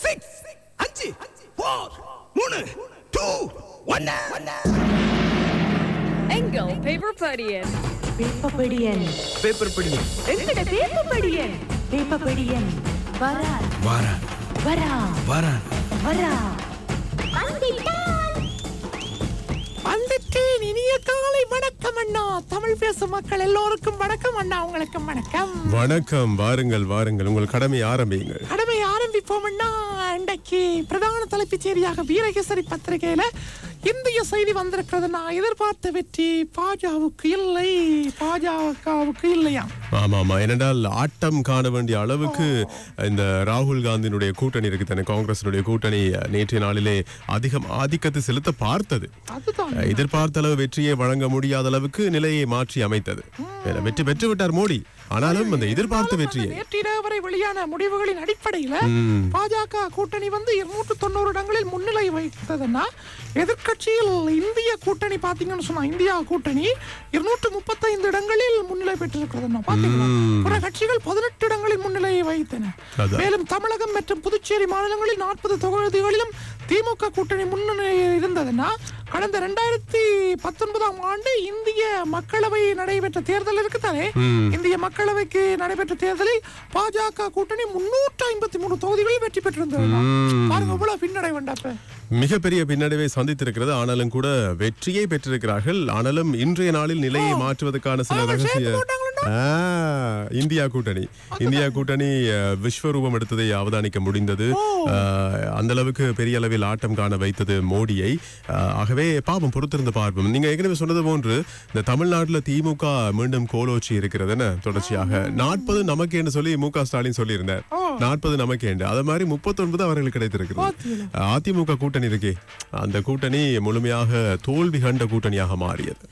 Six அஞ்சு four மூணு two ஒன்னு எங்கள் பேப்பர் படியன் வேப்பப்படியன் பேப்பர் படி எங்கட வேப்பப்படியன் வேப்பப்படியன் வரா வாரா வரா வாரா வரா வந்துட்டேன் இனிய காலை வணக்கம் அண்ணா தமிழ் பேசும் மக்கள் எல்லோருக்கும் வணக்கம் அண்ணா உங்களுக்கும் வணக்கம் வணக்கம் வாருங்கள் வாருங்கள் உங்கள் கடமை ஆரம்பியுங்கள் கடமை ஆரம்பிப்போம் அண்ணா இன்றைக்கு பிரதான தலைப்புச் செய்தியாக வீரகேசரி பத்திரிகையில இந்திய செய்தி வந்திருக்கிறது நான் எதிர்பார்த்த வெற்றி பாஜகவுக்கு இல்லை பாஜகவுக்கு இல்லையா ஆமா ஆமா ஏனென்றால் ஆட்டம் காண வேண்டிய அளவுக்கு இந்த ராகுல் காந்தியினுடைய கூட்டணி இருக்கு தானே காங்கிரசினுடைய கூட்டணி நேற்றைய நாளிலே அதிகம் ஆதிக்கத்தை செலுத்த பார்த்தது அதுதான் எதிர்பார்த்த அளவு வெற்றியை வழங்க முடியாத அளவுக்கு நிலையை மாற்றி அமைத்தது ஏன்னா, வெற்றி பெற்று விட்டார் மோடி ஆனாலும் அந்த எதிர்பார்த்த வெற்றியை நேற்றிரவு வரை வெளியான முடிவுகளின் அடிப்படையில ம். பாஜக கூட்டணி வந்து இருநூற்று தொண்ணூறு இடங்களில் முன்னிலை வைத்ததுன்னா எதிர்க்கட்சியில் இந்திய கூட்டணி பாத்தீங்கன்னு சொன்னா இந்தியா கூட்டணி இருநூற்று முப்பத்தைந்து இடங்களில் முன்னிலை பெற்றிருக்கிறதுன்னா பாத்தீங்களா ம். பிற கட்சிகள் பதினெட்டு இடங்களில் முன்னிலை வைத்தன அதான். மேலும் தமிழகம் மற்றும் புதுச்சேரி மாநிலங்களில் நாற்பது தொகுதிகளிலும் திமுக கூட்டணி முன்னணி இருந்ததுன்னா கடந்த ரெண்டாயிரத்தி பத்தொன்பதாம் ஆண்டு இந்திய மக்களவை நடைபெற்ற தேர்தல் இருக்குதானே ம். இந்திய மக்களவைக்கு நடைபெற்ற தேர்தலில் பாஜக கூட்டணி முன்னூற்று ஐம்பத்தி மூணு தொகுதிகளில் வெற்றி பெற்றிருந்தது ம். பாருங்க இவ்வளவு பின்னடை வேண்டாப்ப மிகப்பெரிய பின்னடைவை சந்தித்திருக்கிறது ஆனாலும் கூட வெற்றியை பெற்றிருக்கிறார்கள் ஆனாலும் இன்றைய நாளில் நிலையை மாற்றுவதற்கான சில அவங்க சேர்த்து ரகசிய போட்டாங்களா? ஆ, இந்தியா கூட்டணி இந்தியா கூட்டணி அஹ், விஸ்வரூபம் எடுத்ததை அவதானிக்க முடிந்தது அஹ், அந்த அளவுக்கு பெரிய அளவில் ஆட்டம் காண வைத்தது மோடியை அஹ், ஆகவே பாவம் பொறுத்திருந்து பார்ப்போம் நீங்க ஏற்கனவே சொன்னது போன்று இந்த தமிழ்நாட்டுல திமுக மீண்டும் கோலோச்சி இருக்கிறது என்ன தொடர்ச்சியாக நாற்பது நமக்கு என்று சொல்லி மு க ஸ்டாலின் சொல்லியிருந்தார் நாற்பது நமக்கு என்று அது மாதிரி முப்பத்தொன்பது அவர்களுக்கு கிடைத்திருக்கிறது அதிமுக கூட்டணி இருக்கே அந்த கூட்டணி முழுமையாக தோல்வி கண்ட கூட்டணியாக மாறியது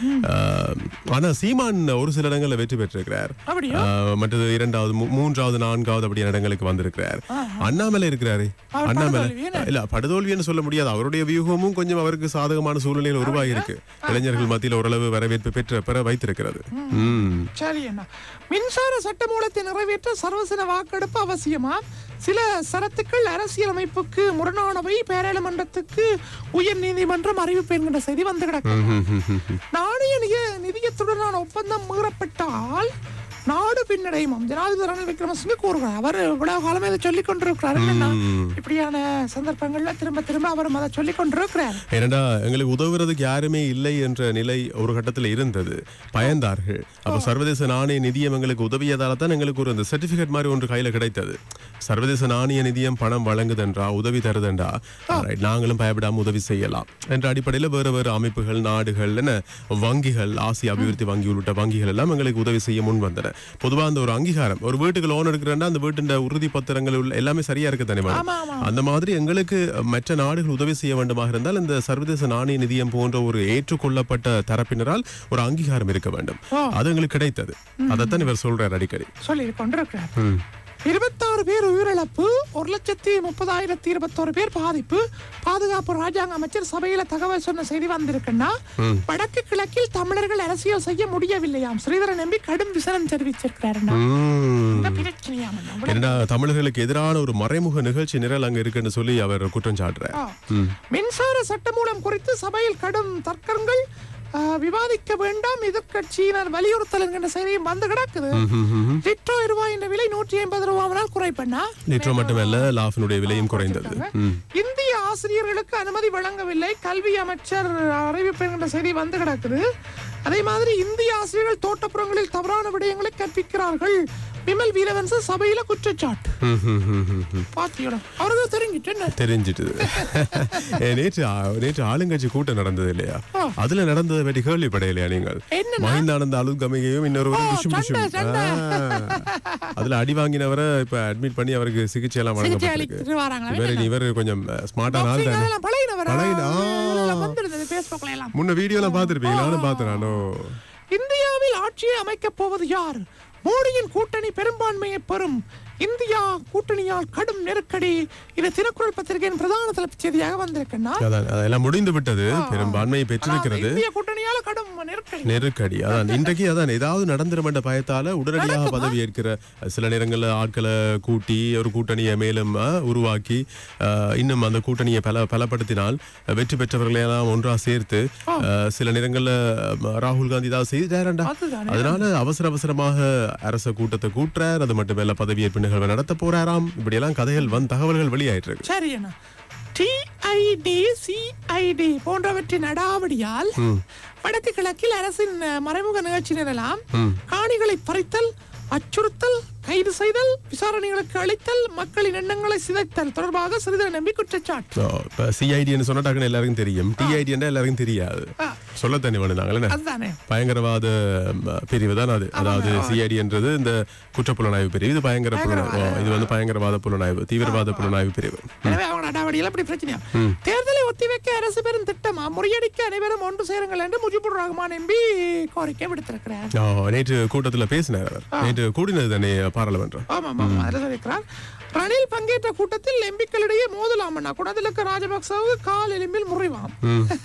ஆஹ், ஆனா சீமான் ஒரு சில இடங்கள்ல வெற்றி பெற்றிருக்கிறார் அப்படியா? ஆஹ், மற்றது இரண்டாவது மூ- மூன்றாவது நான்காவது அப்படியான இடங்களுக்கு வந்திருக்கிறார் அண்ணாமலை இருக்கிறாரு அவர் அண்ணாமலை படுதோல்வி என்ன? இல்ல படுதோல்வின்னு சொல்ல முடியாது அவருடைய வியூகமும் கொஞ்சம் அவருக்கு சாதகமான சூழ்நிலையில் உருவாகி இருக்கு இளைஞர்கள் மத்தியில் ஓரளவு வரவேற்பு பெற்ற பெற வைத்திருக்கிறது ம் சரி அண்ணா மின்சார சட்டமூலத்தை நிறைவேற்ற சர்வசன வாக்கெடுப்பு அவசியமா சில சரத்துக்கள் அரசியலமைப்புக்கு முரணானவை பாராளுமன்றத்துக்கு உயர் நீதிமன்றம் அறிவிப்பு என்கின்ற செய்தி வந்து கிடக்கு நாணய நிதிய நிதியத்துடனான ஒப்பந்தம் மீறப்பட்டால் நாடு பின்னடையும் ஜனாதிபதி ரணில் விக்ரமசிங்க கூறுகிறார் அவர் இவ்வளவு காலமே இதை சொல்லிக் கொண்டிருக்கிறார் என்னன்னா இப்படியான சந்தர்ப்பங்கள்ல திரும்ப திரும்ப அவர் அதை சொல்லிக் கொண்டிருக்கிறார் ஏனடா எங்களுக்கு உதவுறதுக்கு யாருமே இல்லை என்ற நிலை ஒரு கட்டத்தில் இருந்தது பயந்தார்கள் அப்ப சர்வதேச நாணய நிதியம் எங்களுக்கு உதவியதால தான் எங்களுக்கு ஒரு அந்த சர்டிபிகேட் மாதிரி ஒன்று கையில கிடைத்தது சர்வதேச நாணய நிதியம் பணம் வழங்குதென்றா உதவி தருதென்றா alright, நாங்களும் பயப்படாம உதவி செய்யலாம் என்ற அடிப்படையில் வேறு வேறு அமைப்புகள் நாடுகள் என்ன வங்கிகள் ஆசிய அபிவிருத்தி வங்கி உள்ளிட்ட வங்கிகள் எல்லாம் எங்களுக்கு உதவி செய்ய முன் வந்தன பொதுவா அந்த ஒரு அங்கீகாரம் ஒரு வீட்டுக்கு லோன் எடுக்கிறேன்னா அந்த வீட்டின் உறுதி பத்திரங்கள் உள்ள எல்லாமே சரியா இருக்கு தானே மேடம்? ஆமா, ஆமா. அந்த மாதிரி எங்களுக்கு மற்ற நாடுகள் உதவி செய்ய வேண்டுமாக இருந்தால் இந்த சர்வதேச நாணய நிதியம் போன்ற ஒரு ஏற்றுக்கொள்ளப்பட்ட தரப்பினரால் ஒரு அங்கீகாரம் இருக்க வேண்டும் அது எங்களுக்கு கிடைத்தது அதைத்தான் இவர் சொல்றார் அடிக்கடி சொல்லி கொண்டிருக்கிறார் இருபத்தாறு பேர் உயிரிழப்பு ஒரு லட்சத்தி முப்பதாயிரத்தி இருபத்தோரு பேர் பாதிப்பு பாதுகாப்பு ராஜாங்க அமைச்சர் சபையில தகவல் சொன்ன செய்தி வந்திருக்குன்னா வடக்கு கிழக்கில் தமிழர்கள் அரசியல் செய்ய முடியவில்லையாம் ஸ்ரீதரன் நம்பி கடும் விசனம் தெரிவிச்சிருக்கிறாருன்னா உம். இந்த பிரச்சனையாம் அண்ணா. இவ்வளவு- என்னடா தமிழர்களுக்கு எதிரான ஒரு மறைமுக நிகழ்ச்சி நிரல் அங்க இருக்குன்னு சொல்லி அவர் குற்றம் சாட்டுறார் ஆ. மின்சார சட்டமூலம் குறித்து சபையில் கடும் தர்க்கங்கள் ஆ, விவாதிக்க வேண்டாம் எதிர்க்கட்சியினர் வலியுறுத்தல் என்கின்ற செய்தியும் வந்து கிடக்குது லிட்டோ ரூபாயின் விலை நூற்றி ஐம்பது ரூபாவினால் குறைப்பண்ணா லிட்டர் மட்டுமல்ல லாஃபினுடைய விலையும் குறைந்தது ம். இந்திய ஆசிரியர்களுக்கு அனுமதி வழங்கவில்லை கல்வி அமைச்சர் அறிவிப்பு என்கின்ற செய்தி வந்து கிடக்குது அதே மாதிரி இந்திய ஆசிரியர்கள் தோட்டப்புறங்களில் தவறான விடயங்களை கற்பிக்கிறார்கள் விமல் வீரவன்ச சபையில குற்றச்சாட்டு ம், ம், ம், ம், ம். பாத்தியோட அவருக்கு தெரிஞ்சிட்டு என்ன தெரிஞ்சிட்டு ஏ, நேற்று ஆ- நேற்று ஆளுங்கட்சி கூட்டம் நடந்தது இல்லையா அதுல நடந்ததை பற்றி கேள்விப்படையிலையா நீங்கள் என்னன்னா? மஹிந்தானந்த அலுகமையையும் இன்னொரு ஓ, புஷும் புஷும் சண்டை, சண்டை. அதுல அடி வாங்கினவரை இப்ப அட்மிட் பண்ணி அவருக்கு சிகிச்சை எல்லாம் சிகிச்சை வழங்கப்பட்டிருக்கு அளித்துட்டு வராங்களா இவர் இவர் கொஞ்சம் ஸ்மார்ட்டான ஆள் Boxing தானே அதெல்லாம் பழகினவரா? பழகின- ஆ. இதெல்லாம் வந்திருந்தது Facebookல எல்லாம். முன்ன வீடியோ எல்லாம் பாத்திருப்பீங்க நானும் பார்த்தேன் நானும் இந்தியாவில் ஆட்சியை அமைக்கப் போவது யார் மோடியின் கூட்டணி பெரும்பான்மையை பெறும் இந்தியா கூட்டணியால் கடும் நெருக்கடி இது தினக்குரல் பத்திரிகையின் பிரதான தலைப்புச் செய்தியாக வந்திருக்குன்னா அதான் அதெல்லாம் முடிந்து விட்டது பெரும்பான்மையை பெற்றிருக்கிறது இந்திய கூட்டணியால கடும் நெருக்கடி நெருக்கடி அதான் இன்றைக்கு அதான் ஏதாவது நடந்துரும் என்ற பயத்தால உடனடியாக பதவி ஏற்கிற சில நேரங்கள்ல ஆட்களை கூட்டி ஒரு கூட்டணியை மேலும் ஆ, உருவாக்கி ஆ, இன்னும் அந்த கூட்டணியை பல பலப்படுத்தினால் வெற்றி பெற்றவர்களை எல்லாம் ஒன்றா சேர்த்து ஆ, சில நேரங்கள்ல ஆ, ராகுல் காந்தி ஏதாவது செய்தாரண்டா அதுதானே. அதனால அவசர அவசரமாக அரச கூட்டத்தை கூட்டுறார் அது மட்டுமல்ல பதவியேற்பு நிகழ்வை நடத்த போறாராம் இப்படியெல்லாம் கதைகள் வந்து தகவல்கள் வெளியாயிட்டு இருக்கு சரி அண்ணா டிஐடி சிஐடி போன்றவற்றின் அடாவடியால் வடக்கு கிழக்கில் அரசின் அஹ், மறைமுக நிகழ்ச்சி நிரலாம் காணிகளை பறித்தல் அச்சுறுத்தல் கைது செய்தல் விசாரணைகளுக்கு அளித்தல் மக்களின் எண்ணங்களை சிதைத்தல் தொடர்பாக சிறிது நம்பி குற்றச்சாட்டு So, இப்ப சிஐடின்னு சொன்னா டக்குன்னு எல்லாருக்கும் தெரியும் டிஐடி எல்லாருக்கும் தெரியாது ஆ. சொல்ல தண்ணி வேணுனாங்களே அதுதானே பயங்கரவாத ம், பிரிவு தான் அது அதாவது சிஐடி என்றது இந்த குற்றப்புலனாய்வு பிரிவு இது பயங்கர புலனாய்வு ஓ, இது வந்து பயங்கரவாத புலனாய்வு தீவிரவாத புலனாய்வு பிரிவு எனவே அவங்க அடாவடியில் அப்படி பிரச்சனையா தேர்தலை ஒத்திவைக்க அரசு பெரும் திட்டமா முறியடிக்க அனைவரும் ஒன்று சேருங்கள் என்று முஜிபுர் ரஹ்மான் எம்பி கோரிக்கை விடுத்திருக்கிறார் ஓ, நேற்று கூட்டத்துல பேசினார் அவர் நேற்று கூடினது தானே பாராளுமன்றம் ஆமாம் ஆமாம் அதில் சொல்லியிருக்கிறார் ரணில் பங்கேற்ற கூட்டத்தில் எம்பிக்களிடையே மோதலாமண்ணா குணத்திலக்க ராஜபக்சவுக்கு கால் எலும்பில் முறிவாம்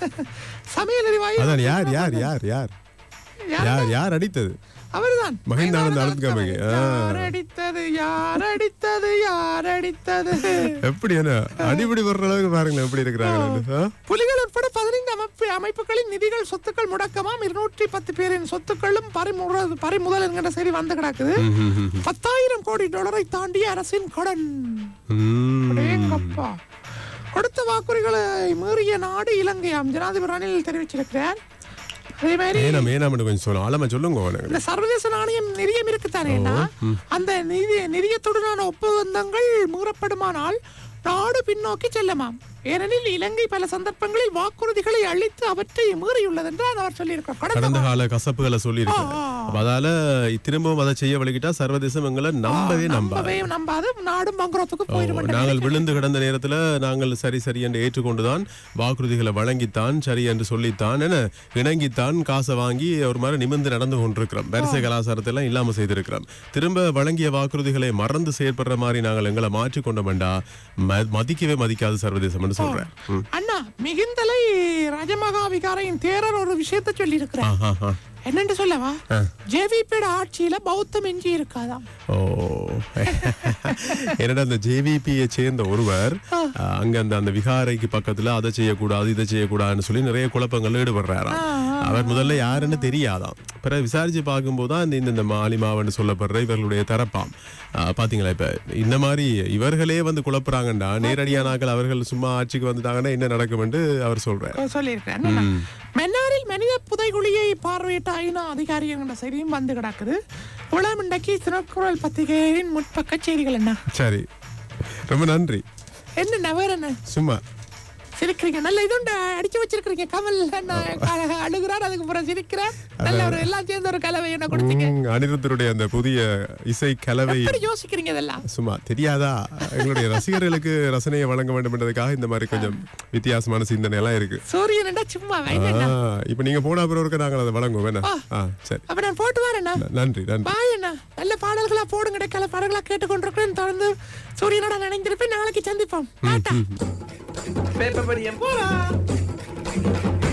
சமையல் எரிவாயு அதான் யார் யார் யார் யார் யார் யார் அடித்தது அவர்தான் மஹிந்தானந்த அழுத்கமைக்கு. ஆ. யார் அடித்தது யார் அடித்தது யார் அடித்தது எப்படி என்ன அடிபடி வர்ற அளவுக்கு பாருங்களேன் எப்படி இருக்கிறாங்க ஆ? புலிகள் உட்பட பதினைந்து அமைப்பு அமைப்புகளின் நிதிகள் சொத்துக்கள் முடக்கமாம் இருநூற்றி பத்து பேரின் சொத்துக்களும் பறிமுற பறிமுதல் என்கிற செய்தி வந்து கிடக்குது பத்தாயிரம் கோடி டாலரை தாண்டிய அரசின் கடன் ம். அடேங்கப்பா. கொடுத்த வாக்குறுதிகளை மீறிய நாடு இலங்கையாம் ஜனாதிபதி ரணில் தெரிவிச்சிருக்கிறார் அதே மாதிரி ஏனாம் ஏனாம்னு கொஞ்சம் சொல்லுங்க ஆழமா சொல்லுங்க உனக்கு இந்த சர்வதேச நாணயம் நிதியம் இருக்குத்தானேன்னா அந்த நிதி நிதியத்துடனான ஒப்பந்தங்கள் மீறப்படுமானால் நாடு பின்னோக்கி செல்லமாம் ஏனெனில் இலங்கை பல சந்தர்ப்பங்களில் வாக்குறுதிகளை அளித்து அவற்றை மீறியுள்ளது என்று அவர் சொல்லியிருக்கார் கடந்த கடந்த கால கசப்புகளை சொல்லி அப்ப அதால திரும்பவும் அதை செய்ய வழிகிட்டா சர்வதேசம் எங்களை நம்பவே நம்பாது நம்பவே நம்பாது நாடும் பங்குறத்துக்கு போயிடும் என்று நாங்கள் விழுந்து கிடந்த நேரத்துல நாங்கள் சரி சரி என்று ஏற்றுக்கொண்டுதான் வாக்குறுதிகளை வழங்கித்தான் சரி என்று சொல்லித்தான் என இணங்கித்தான் காசை வாங்கி ஒரு மாதிரி நிமிர்ந்து நடந்து கொண்டிருக்கிறோம் வரிசை கலாச்சாரத்தை எல்லாம் இல்லாம செய்திருக்கிறோம் திரும்ப வழங்கிய வாக்குறுதிகளை மறந்து செயற்படுற மாதிரி நாங்கள் எங்களை மாற்றி கொண்டோம்டா ம- மதிக்கவே மதிக்காத சர்வதேசம் என்று சொல்றேன் ம். அண்ணா மிகுந்தலை ராஜமகா விகாரையின் தேரர் ஒரு விஷயத்தை சொல்லி இருக்கிறார் ஆஹா, ஆஹா. என்னன்னு சொல்லவா ஜேவிபியோட ஆட்சியில பௌத்தம் எஞ்சி இருக்காதாம் ஓ என்னடா அந்த ஜேவிபியை சேர்ந்த ஒருவர் அஹ், அங்க அந்த அந்த விகாரைக்கு பக்கத்துல அதை செய்யக்கூடாது இதை செய்யக்கூடாதுன்னு சொல்லி நிறைய குழப்பங்கள்ல ஈடுபடுறாராம் அவர் முதல்ல யாருன்னு தெரியாதாம் பிறகு விசாரிச்சு பார்க்கும்போது தான் இந்த இந்த மாலிமாவன்னு சொல்லப்படுற இவர்களுடைய தரப்பாம் அஹ், பாத்தீங்களா இப்ப இந்த மாதிரி இவர்களே வந்து குழப்புறாங்கண்டா நேரடியானாக்கள் அவர்கள் சும்மா ஆட்சிக்கு வந்துட்டாங்கன்னா என்ன நடக்கும்னு அவர் சொல்றாரு சொல்லியிருக்கிறேன் மன்னாரில் மனித புதைகுழியை பார்வையிட்ட ஐநா அதிகாரி என்ற செய்தியும் வந்து கிடக்குது இவ்வளவு இன்றைக்கு திருக்குறள் பத்திரிகையின் முற்பக்க செய்திகள் என்ன சரி ரொம்ப நன்றி என்ன நவர் என்ன சும்மா சிரிக்கிறீங்க நல்ல இதுண்டு அடிச்சு வச்சிருக்கிறீங்க கமல் என்ன அழகா அழுகிறார் அதுக்கு அப்புறம் சிரிக்கிறார் நல்ல ஒரு எல்லாம் சேர்ந்த ஒரு கலவை என்ன கொடுத்தீங்க ம், அனிருத்தருடைய அந்த புதிய இசை கலவை எப்படி யோசிக்கிறீங்க இதெல்லாம் சும்மா தெரியாதா எங்களுடைய ரசிகர்களுக்கு ரசனையை வழங்க வேண்டும் என்பதற்காக இந்த மாதிரி கொஞ்சம் வித்தியாசமான சிந்தனை எல்லாம் இருக்கு சூரியன்டா சும்மா வைங்க ஆ, இப்ப நீங்க போன அப்புறம் இருக்க நாங்கள் அதை வழங்குவோம் என்ன ஆ, சரி அப்ப நான் போட்டு வரேண்ணா ந- நன்றி நன்றி பாய் அண்ணா நல்ல பாடல்களா போடுங்க கல பாடல்களா கேட்டுக்கொண்டிருக்கிறேன் தொடர்ந்து சூரியனோட நினைந்திருப்பேன் நாளைக்கு சந்திப்போம் டாட்டா பேப்பர் படியம் போலாம்